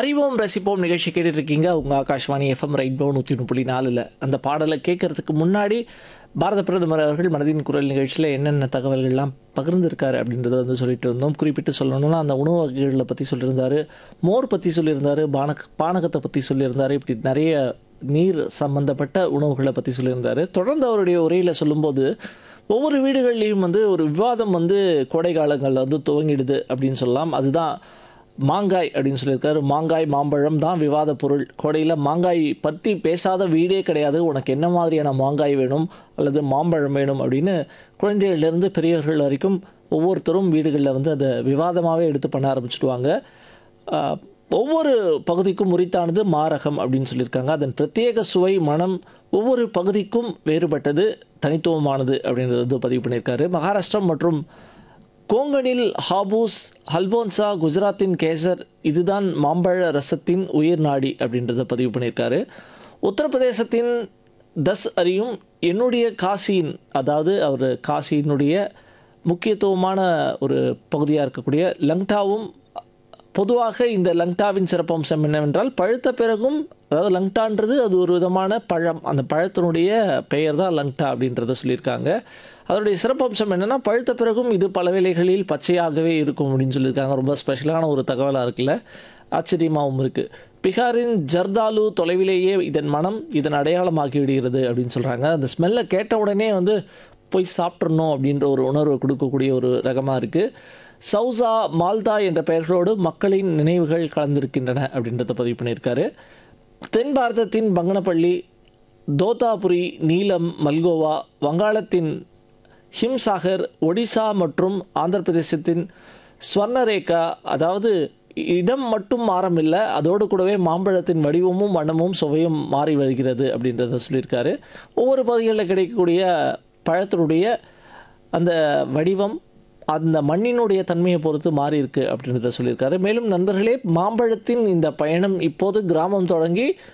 அறிவோம் ரசிப்போம் நிகழ்ச்சி கேட்டுட்டு இருக்கீங்க உங்கள் ஆகாஷ்வாணி எஃப்எம் ரெயின்போ நூற்றி ஒன்று புள்ளி நாலில் அந்த பாடலை கேட்கறதுக்கு முன்னாடி பாரத பிரதமர் அவர்கள் மனதின் குரல் நிகழ்ச்சியில் என்னென்ன தகவல்கள்லாம் பகிர்ந்திருக்காரு அப்படின்றத வந்து சொல்லிட்டு இருந்தோம் குறிப்பிட்டு சொல்லணும்னா அந்த உணவு வகைகளை பற்றி சொல்லியிருந்தாரு மோர் பற்றி சொல்லியிருந்தாரு பானக பானகத்தை பற்றி சொல்லியிருந்தாரு இப்படி நிறைய நீர் சம்பந்தப்பட்ட உணவுகளை பற்றி சொல்லியிருந்தாரு தொடர்ந்து அவருடைய உரையில் சொல்லும்போது ஒவ்வொரு வீடுகள்லேயும் வந்து ஒரு விவாதம் வந்து கோடை காலங்களில் வந்து துவங்கிடுது அப்படின்னு சொல்லலாம் அதுதான் மாங்காய் அப்படின்னு சொல்லியிருக்காரு மாங்காய் மாம்பழம் தான் விவாத பொருள் கோடையில் மாங்காய் பற்றி பேசாத வீடே கிடையாது உனக்கு என்ன மாதிரியான மாங்காய் வேணும் அல்லது மாம்பழம் வேணும் அப்படின்னு குழந்தைகள்லேருந்து பெரியவர்கள் வரைக்கும் ஒவ்வொருத்தரும் வீடுகளில் வந்து அதை விவாதமாகவே எடுத்து பண்ண ஆரம்பிச்சிடுவாங்க ஆஹ், ஒவ்வொரு பகுதிக்கும் உரித்தானது மாரகம் அப்படின்னு சொல்லியிருக்காங்க அதன் பிரத்யேக சுவை மனம் ஒவ்வொரு பகுதிக்கும் வேறுபட்டது தனித்துவமானது அப்படின்றது வந்து பதிவு பண்ணியிருக்காரு மகாராஷ்டிரம் மற்றும் கோங்கனில் ஹாபூஸ் ஹல்போன்சா குஜராத்தின் கேசர் இதுதான் மாம்பழ ரசத்தின் உயிர் நாடி அப்படின்றத பதிவு பண்ணியிருக்காரு உத்தரப்பிரதேசத்தின் தஸ் அறியும் என்னுடைய காசியின் அதாவது அவர் காசியினுடைய முக்கியத்துவமான ஒரு பகுதியாக இருக்கக்கூடிய லங்டாவும் பொதுவாக இந்த லங்டாவின் சிறப்பம்சம் என்னவென்றால் பழுத்த பிறகும் அதாவது லங்டான்றது அது ஒரு விதமான பழம் அந்த பழத்தினுடைய பெயர் தான் லங்டா அப்படின்றத சொல்லியிருக்காங்க அதனுடைய சிறப்பம்சம் என்னென்னா பழுத்த பிறகும் இது பல வேளைகளில் பச்சையாகவே இருக்கும் அப்படின்னு சொல்லியிருக்காங்க ரொம்ப ஸ்பெஷலான ஒரு தகவலாக இருக்குல்ல ஆச்சரியமாகவும் இருக்குது பீகாரின் ஜர்தாலு தொலைவிலேயே இதன் மனம் இதன் அடையாளமாகி விடுகிறது அப்படின்னு சொல்கிறாங்க அந்த ஸ்மெல்லை கேட்ட உடனே வந்து போய் சாப்பிட்றணும் அப்படின்ற ஒரு உணர்வை கொடுக்கக்கூடிய ஒரு ரகமாக இருக்குது சௌசா மால்தா என்ற பெயர்களோடு மக்களின் நினைவுகள் கலந்திருக்கின்றன அப்படின்றத பதிவு பண்ணியிருக்காரு தென் பாரதத்தின் பங்கனப்பள்ளி தோதாபுரி நீலம் மல்கோவா வங்காளத்தின் ஹிம்சாகர் ஒடிசா மற்றும் ஆந்திர பிரதேசத்தின் ஸ்வர்ணரேகா அதாவது இடம் மட்டும் மாறமில்லை அதோடு கூடவே மாம்பழத்தின் வடிவமும் வண்ணமும் சுவையும் மாறி வருகிறது அப்படின்றத சொல்லியிருக்காரு ஒவ்வொரு பகுதிகளில் கிடைக்கக்கூடிய பழத்தினுடைய அந்த வடிவம் அந்த மண்ணினுடைய தன்மையை பொறுத்து மாறி இருக்கு அப்படின்றத சொல்லியிருக்காரு மேலும் நண்பர்களே மாம்பழத்தின் இந்த பயணம் இப்போது கிராமம் தொடங்கி